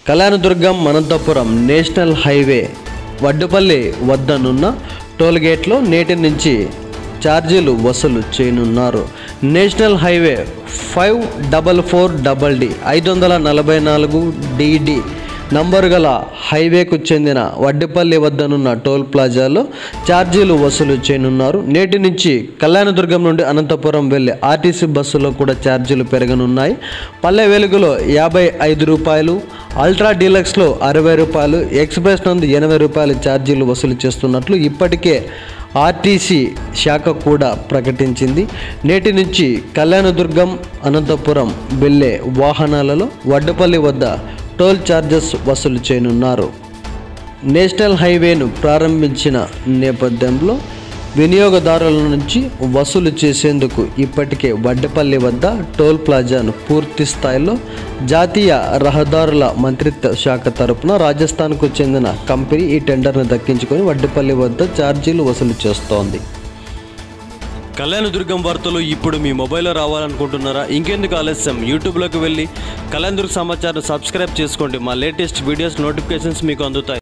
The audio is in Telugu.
కళ్యాణదుర్గం అనంతపురం నేషనల్ హైవే వడ్డుపల్లి వద్దనున్న టోల్గేట్లో నేటి నుంచి ఛార్జీలు వసూలు చేయనున్నారు national highway five double four double D ఐదు వందల నలభై నాలుగు డిడి నంబరు గల హైవేకు చెందిన వడ్డిపల్లి వద్దనున్న టోల్ ప్లాజాలో ఛార్జీలు వసూలు చేయనున్నారు నేటి నుంచి కళ్యాణదుర్గం నుండి అనంతపురం వెళ్ళే ఆర్టీసీ బస్సులో కూడా ఛార్జీలు పెరగనున్నాయి పల్లె వెలుగులో యాభై ఐదు రూపాయలు అల్ట్రా డీలక్స్లో అరవై రూపాయలు ఎక్స్ప్రెస్ నందు ఎనభై రూపాయలు ఛార్జీలు వసూలు చేస్తున్నట్లు ఇప్పటికే ఆర్టీసీ శాఖ కూడా ప్రకటించింది నేటి నుంచి కళ్యాణదుర్గం అనంతపురం వెళ్ళే వాహనాలలో వడ్డపల్లి వద్ద టోల్ ఛార్జెస్ వసూలు చేయనున్నారు నేషనల్ హైవేను ప్రారంభించిన నేపథ్యంలో వినియోగదారుల నుంచి వసూలు చేసేందుకు ఇప్పటికే వడ్డపల్లి వద్ద టోల్ ప్లాజాను పూర్తి స్థాయిలో జాతీయ రహదారుల మంత్రిత్వ శాఖ తరపున రాజస్థాన్కు చెందిన కంపెనీ ఈ టెండర్ను దక్కించుకొని వడ్డపల్లి వద్ద ఛార్జీలు వసూలు చేస్తోంది కళ్యాణదుర్గం వార్తలు ఇప్పుడు మీ మొబైల్లో రావాలనుకుంటున్నారా ఇంకెందుకు ఆలస్యం యూట్యూబ్లోకి వెళ్ళి కళ్యాణదుర్గ సమాచారం సబ్స్క్రైబ్ చేసుకోండి మా లేటెస్ట్ వీడియోస్ నోటిఫికేషన్స్ మీకు అందుతాయి